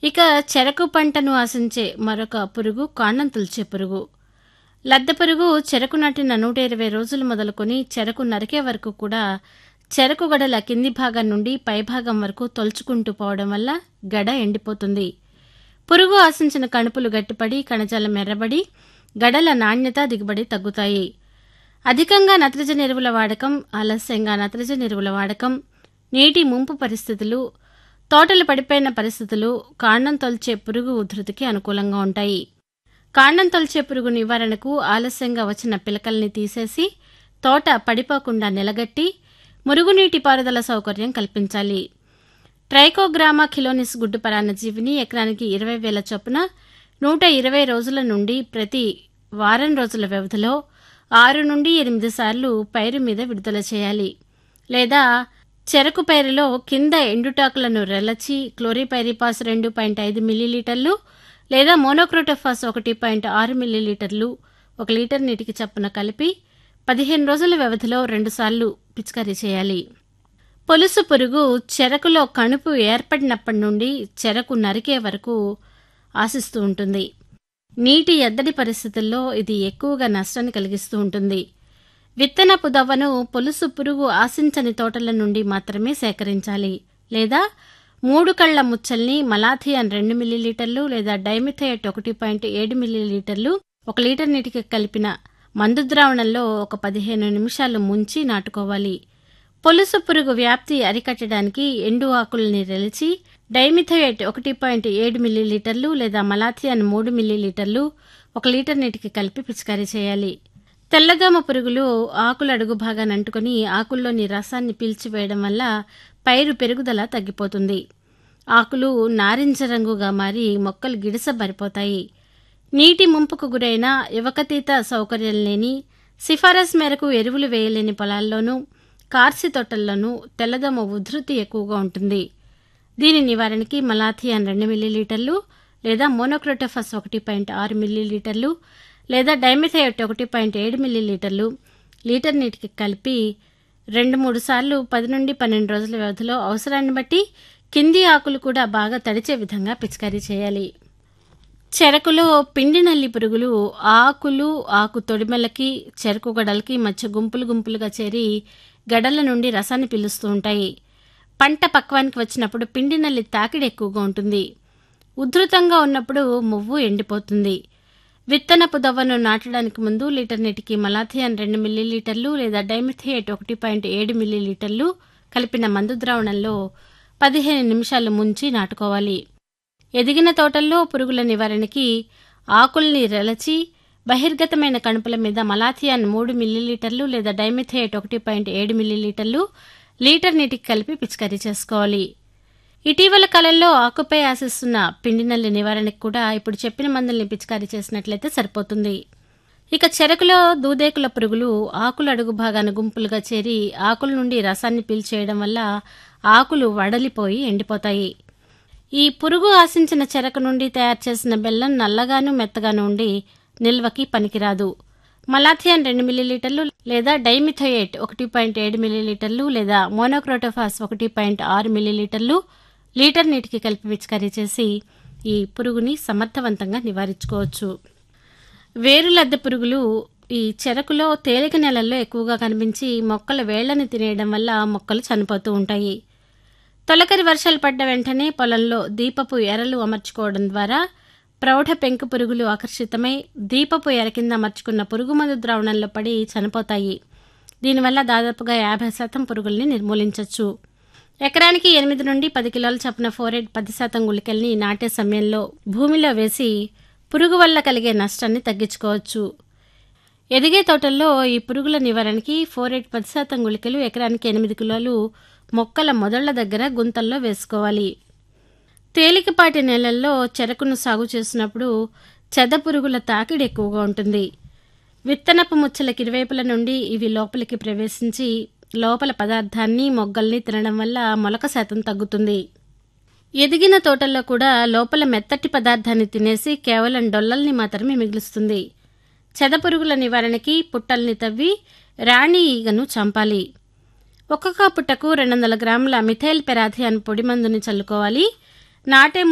ఇక చెరకు పంటను ఆశించే మరొక పురుగు కాండం తుల్చే పురుగు లద్దె పురుగు చెరకు నాటిన నూట ఇరవై రోజులు మొదలుకొని చెరకు నరికే వరకు కూడా చెరకు గడల కింది భాగం నుండి పైభాగం వరకు తొలుచుకుంటూ పోవడం వల్ల గడ ఎండిపోతుంది పురుగు ఆశించిన కణుపులు గట్టిపడి కణజాలం ఎర్రబడి గడల నాణ్యత దిగుబడి తగ్గుతాయి అధికంగా నత్రజని ఎరువుల వాడకం ఆలస్యంగా నత్రజని ఎరువుల వాడకం నీటి ముంపు పరిస్థితులు తోటలు పడిపోయిన పరిస్థితులు కాండం తొలిచే పురుగు ఉధృతికి అనుకూలంగా ఉంటాయి కాండం తొలిచే పురుగు నివారణకు ఆలస్యంగా వచ్చిన పిలకల్ని తీసేసి తోట పడిపోకుండా నిలగట్టి మురుగునీటి పారుదల సౌకర్యం కల్పించాలి ట్రైకోగ్రామా కిలోనిస్ గుడ్డు పరాన్నజీవిని ఎకరానికి ఇరవై వేల చొప్పున నూట ఇరవై రోజుల నుండి ప్రతి వారం రోజుల వ్యవధిలో ఆరు నుండి ఎనిమిది సార్లు పైరు మీద విడుదల చేయాలి లేదా చెరకు పైరులో కింద ఎండుటాకులను రెలచి క్లోరిపైరిపాస్ రెండు పాయింట్ ఐదు మిల్లీలీటర్లు లేదా మోనోక్రోటోఫాస్ ఒకటి పాయింట్ ఆరు మిల్లీలీటర్లు ఒక లీటర్ నీటికి చప్పున కలిపి పదిహేను రోజుల వ్యవధిలో రెండుసార్లు పిచికారీ చేయాలి పొలుసు పురుగు చెరకులో కణుపు ఏర్పడినప్పటి నుండి చెరకు నరికే వరకు ఆశిస్తూ ఉంటుంది నీటి ఎద్దడి పరిస్థితుల్లో ఇది ఎక్కువగా నష్టాన్ని కలిగిస్తూ ఉంటుంది విత్తనపు దవ్వను పొలుసు పురుగు ఆశించని తోటల నుండి మాత్రమే సేకరించాలి లేదా మూడు కళ్ల ముచ్చల్ని మలాథియాన్ రెండు మిల్లీలీటర్లు లేదా డైమిథయేట్ ఒకటి పాయింట్ ఏడు మిల్లీలీటర్లు ఒక లీటర్ నీటికి కలిపిన మందు ద్రావణంలో ఒక పదిహేను నిమిషాలు ముంచి నాటుకోవాలి పొలుసు పురుగు వ్యాప్తి అరికట్టడానికి ఎండు ఆకుల్ని రెలిచి డైమిథయేట్ ఒకటి పాయింట్ ఏడు మిల్లీలీటర్లు లేదా మలాథియాన్ మూడు మిల్లీలీటర్లు ఒక లీటర్ నీటికి కలిపి పిచికారీ చేయాలి తెల్లదోమ పురుగులు ఆకుల అడుగు భాగాన్ని అంటుకొని ఆకుల్లోని రసాన్ని పీల్చివేయడం వల్ల పైరు పెరుగుదల తగ్గిపోతుంది ఆకులు నారింజ రంగుగా మారి మొక్కలు గిడసబరిపోతాయి నీటి ముంపుకు గురైన యువకతీత సౌకర్యం లేని సిఫారసు మేరకు ఎరువులు వేయలేని పొలాల్లోనూ కార్సి తోటల్లోనూ తెల్లదోమ ఉధృతి ఎక్కువగా ఉంటుంది దీని నివారణకి మలాథియాన్ రెండు మిల్లీలీటర్లు లేదా మోనోక్రోటోఫస్ ఒకటి పాయింట్ ఆరు మిల్లీలీటర్లు లేదా డైమిథయేట్ ఒకటి పాయింట్ ఏడు మిల్లీలీటర్లు లీటర్ నీటికి కలిపి రెండు మూడు సార్లు పది నుండి పన్నెండు రోజుల వ్యవధిలో అవసరాన్ని బట్టి కింది ఆకులు కూడా బాగా తడిచే విధంగా పిచికారీ చేయాలి చెరకులో పిండి నల్లి పురుగులు ఆకులు ఆకు తొడిమెలకి చెరకు గడలకి మధ్య గుంపులు గుంపులుగా చేరి గడల నుండి రసాన్ని పీలుస్తూ ఉంటాయి పంట పక్వానికి వచ్చినప్పుడు పిండి నల్లి తాకిడి ఎక్కువగా ఉంటుంది ఉధృతంగా ఉన్నప్పుడు మువ్వు ఎండిపోతుంది విత్తనపు దవ్వను నాటడానికి ముందు లీటర్ నీటికి మలాథియాన్ రెండు మిల్లీలీటర్లు లేదా డైమిథియేట్ ఒకటి పాయింట్ ఏడు మిల్లీలీటర్లు కలిపిన మందు ద్రావణంలో పదిహేను నిమిషాలు ముంచి నాటుకోవాలి ఎదిగిన తోటల్లో పురుగుల నివారణకి ఆకుల్ని రెలచి బహిర్గతమైన కణుపుల మీద మలాథియాన్ మూడు మిల్లీలీటర్లు లేదా డైమిథియేట్ ఒకటి పాయింట్ ఏడు మిల్లీలీటర్లు లీటర్ నీటికి కలిపి పిచికారీ చేసుకోవాలి ఇటీవల కాలంలో ఆకుపై ఆశిస్తున్న పిండి నల్లి నివారణకు కూడా ఇప్పుడు చెప్పిన మందుల్ని పిచికారీ చేసినట్లయితే సరిపోతుంది ఇక చెరకులో దూదేకుల పురుగులు ఆకుల అడుగు భాగాన గుంపులుగా చేరి ఆకుల నుండి రసాన్ని పీల్చేయడం వల్ల ఆకులు వడలిపోయి ఎండిపోతాయి ఈ పురుగు ఆశించిన చెరకు నుండి తయారు చేసిన బెల్లం నల్లగాను మెత్తగాను ఉండి నిల్వకి పనికిరాదు మలాథియాన్ రెండు మిల్లీలీటర్లు లేదా డైమిథోయేట్ ఒకటి పాయింట్ ఏడు మిల్లీలీటర్లు లేదా మోనోక్రోటోఫాస్ ఒకటి పాయింట్ ఆరు మిల్లీలీటర్లు లీటర్ నీటికి కలిపి పిచికారీ చేసి ఈ పురుగుని సమర్థవంతంగా నివారించుకోవచ్చు వేరులద్దె పురుగులు ఈ చెరకులో తేలిక నెలల్లో ఎక్కువగా కనిపించి మొక్కల వేళ్లని తినేయడం వల్ల మొక్కలు చనిపోతూ ఉంటాయి తొలకరి వర్షాలు పడ్డ వెంటనే పొలంలో దీపపు ఎరలు అమర్చుకోవడం ద్వారా ప్రౌఢ పెంకు పురుగులు ఆకర్షితమై దీపపు ఎర కింద అమర్చుకున్న పురుగుమందు ద్రావణంలో పడి చనిపోతాయి దీనివల్ల దాదాపుగా యాభై శాతం పురుగుల్ని నిర్మూలించవచ్చు ఎకరానికి ఎనిమిది నుండి పది కిలోల చప్పున ఫోరెట్ పది శాతం గుళికల్ని నాటే సమయంలో భూమిలో వేసి పురుగు వల్ల కలిగే నష్టాన్ని తగ్గించుకోవచ్చు ఎదిగే తోటల్లో ఈ పురుగుల నివారణకి ఫోరెట్ పది శాతం గుళికలు ఎకరానికి ఎనిమిది కిలోలు మొక్కల మొదళ్ల దగ్గర గుంతల్లో వేసుకోవాలి తేలికపాటి నెలల్లో చెరకును సాగు చేసినప్పుడు చెద పురుగుల తాకిడి ఎక్కువగా ఉంటుంది విత్తనపు ముచ్చలకి ఇరువైపుల నుండి ఇవి లోపలికి ప్రవేశించి లోపల పదార్థాన్ని మొగ్గల్ని తినడం వల్ల మొలక శాతం తగ్గుతుంది ఎదిగిన తోటల్లో కూడా లోపల మెత్తటి పదార్థాన్ని తినేసి కేవలం డొల్లల్ని మాత్రమే మిగులుస్తుంది చెదపురుగుల నివారణకి పుట్టల్ని తవ్వి రాణి ఈగను చంపాలి ఒక్కొక్క పుట్టకు రెండు వందల గ్రాముల మిథైల్ పెరాథియాన్ పొడి మందుని చల్లుకోవాలి నాటే